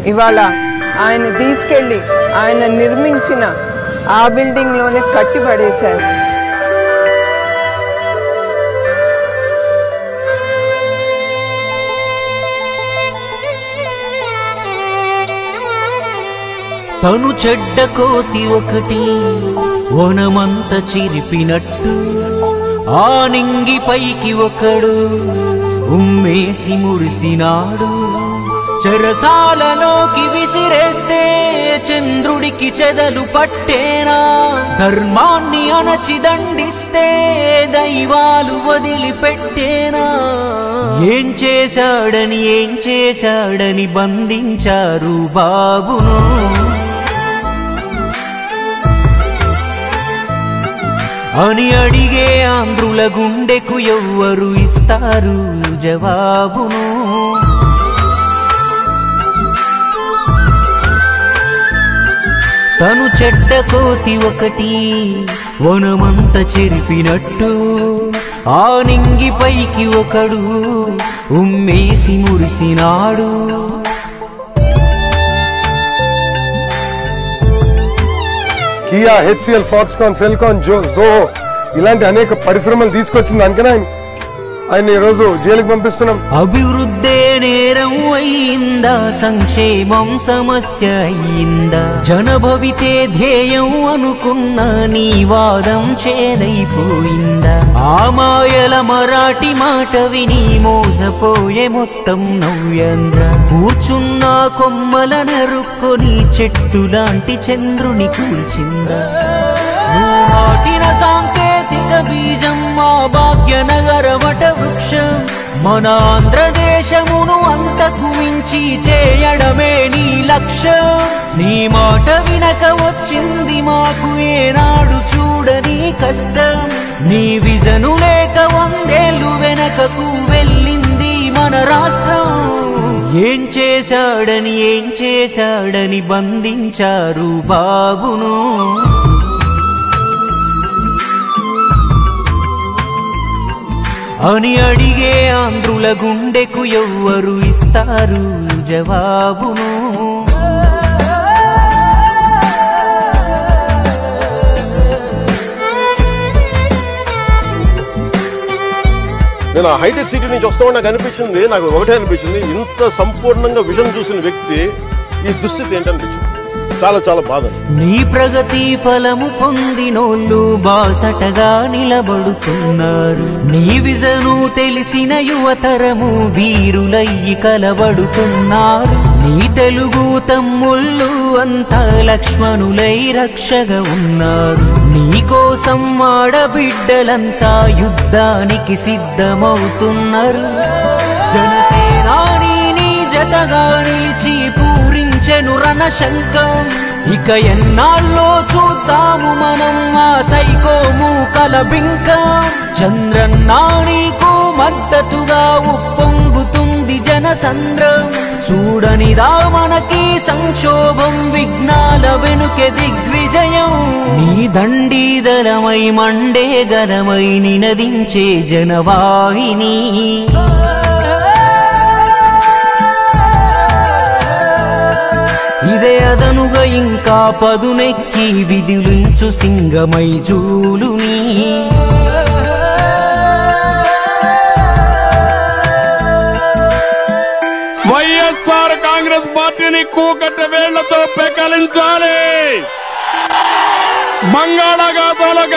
ఇవాళ ఆయన తీసుకెళ్ళి ఆయన నిర్మించిన ఆ బిల్డింగ్లోనే కట్టి పడేశారు తను చెడ్డ కోతి ఒకటి వనమంత చిరిపినట్టు ఆ నింగి పైకి ఒకడు ఉమ్మేసి మురిసినాడు చెరసాలలోకి విసిరేస్తే చంద్రుడికి చెదలు పట్టేనా ధర్మాన్ని అణచి దండిస్తే దైవాలు వదిలిపెట్టేనా ఏం చేశాడని ఏం చేశాడని బంధించారు బాబును అని అడిగే ఆంధ్రుల గుండెకు ఎవ్వరు ఇస్తారు జవాబును తను చెడ్డ కోతి ఒకటి వనమంత చెరిపినట్టు ఆ నింగి పైకి ఒకడు ఉమ్మేసి మురిసినాడు కియా హెచ్సిఎల్ ఫాక్స్కాన్ సెల్కాన్ జో జోహో ఇలాంటి అనేక పరిశ్రమలు తీసుకొచ్చింది అందుకనే ఆయన ఆయన ఈ రోజు జైలుకి పంపిస్తున్నాం అభివృద్ధే నేరం అయిందా సంక్షేమం సమస్య అయిందా జనభవితే ధ్యేయం అనుకున్న నీ వాదం చేదైపోయిందా ఆ మాయల మరాఠీ మాట విని మోసపోయే మొత్తం నవ్యాంధ్ర కూర్చున్న కొమ్మల నరుక్కొని చెట్టు లాంటి చంద్రుని కూల్చిందా నువ్వు నాటిన సాంకేతిక బీజం మా భాగ్యనగర వట వృక్షం మన ఆంధ్రదేశమును అంతకు మించి చేయడమే నీ లక్ష్యం నీ మాట వినక వచ్చింది మాకు ఏనాడు చూడని కష్టం నీ విజను లేక వందేళ్ళు వెనకకు వెళ్ళింది మన రాష్ట్రం ఏం చేశాడని ఏం చేశాడని బంధించారు బాబును అని అడిగే ఆంధ్రుల గుండెకు ఎవ్వరు ఇస్తారు జవాబును నేను ఆ హైటెక్ సిటీ నుంచి వస్తామని నాకు అనిపించింది నాకు ఒకటే అనిపించింది ఇంత సంపూర్ణంగా విజన్ చూసిన వ్యక్తి ఈ దుస్థితి ఏంటనిపించింది చాలా చాలా బాధ నీ ప్రగతి ఫలము పొందినోళ్ళు బాసటగా నిలబడుతున్నారు నీ విజను తెలిసిన యువతరము వీరులయ్యి కలబడుతున్నారు నీ తెలుగు తమ్ముళ్ళు అంతా లక్ష్మణులై రక్షగా ఉన్నారు నీ కోసం ఆడబిడ్డలంతా యుద్ధానికి సిద్ధమవుతున్నారు జనసేనాని నీ జతగా నిలిచి పూరించెను రణశంఖం ఇక ఎన్నాళ్ళో చూద్దాము మనం ఆ సైకోము కలబింకం చంద్రన్నా నీకు మద్దతుగా ఉప్పొంగుతుంది జనసంద్రం చూడనిదా మనకి సంక్షోభం విఘ్నాల వెనుకె దిగ్విజయం నీ దండీదలమై మండే గలమై నినదించే జనవాహిని ఇదే అదనుగా ఇంకా పదునెక్కి విధులుంచు సింగమై జూలుని వైఎస్ఆర్ కాంగ్రెస్ పార్టీని కూకట్ట వేళ్లతో పెకలించాలి బంగాళాఖాతంలో